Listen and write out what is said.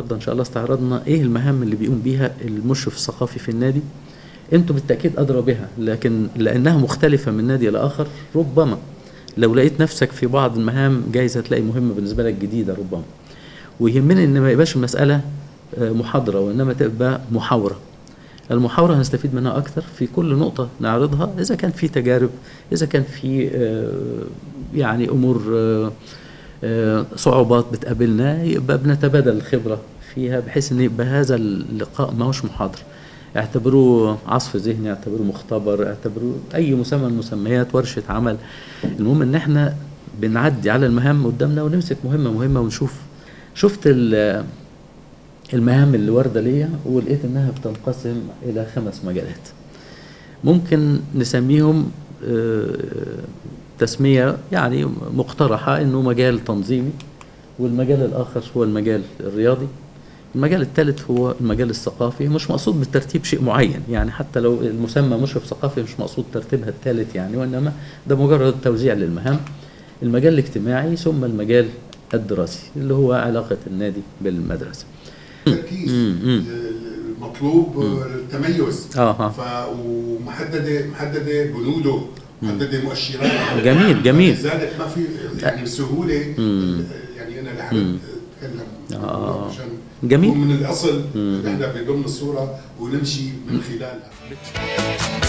النهارده ان شاء الله استعرضنا ايه المهام اللي بيقوم بيها المشرف الثقافي في النادي انتوا بالتاكيد ادرى بها لكن لانها مختلفه من نادي لاخر ربما لو لقيت نفسك في بعض المهام جايز هتلاقي مهمه بالنسبه لك جديده ربما ويهمني ان ما يبقاش المساله آه، محاضره وانما تبقى محاوره المحاورة هنستفيد منها أكثر في كل نقطة نعرضها إذا كان في تجارب إذا كان في آه، يعني أمور آه، آه، صعوبات بتقابلنا يبقى بنتبادل الخبرة فيها بحيث إن يبقى هذا اللقاء ما هوش محاضرة اعتبروه عصف ذهني اعتبروه مختبر اعتبروه أي مسمى من المسميات ورشة عمل المهم إن إحنا بنعدي على المهام قدامنا ونمسك مهمة مهمة ونشوف شفت ال- المهام اللي واردة ليا ولقيت إنها بتنقسم إلى خمس مجالات ممكن نسميهم آه، تسمية يعني مقترحة إنه مجال تنظيمي والمجال الآخر هو المجال الرياضي المجال الثالث هو المجال الثقافي مش مقصود بالترتيب شيء معين يعني حتى لو المسمى مشرف ثقافي مش مقصود ترتيبها الثالث يعني وإنما ده مجرد توزيع للمهام المجال الاجتماعي ثم المجال الدراسي اللي هو علاقة النادي بالمدرسة تركيز مم، مم. مطلوب التميز آه، آه. ف ومحدده محدده بنوده محدده مؤشرات جميل، جميل. لذلك ما في يعني بسهوله مم. يعني انا اللي حابب اتكلم آه. عشان جميل. نكون من الاصل مم. نحن بضمن الصوره ونمشي من خلالها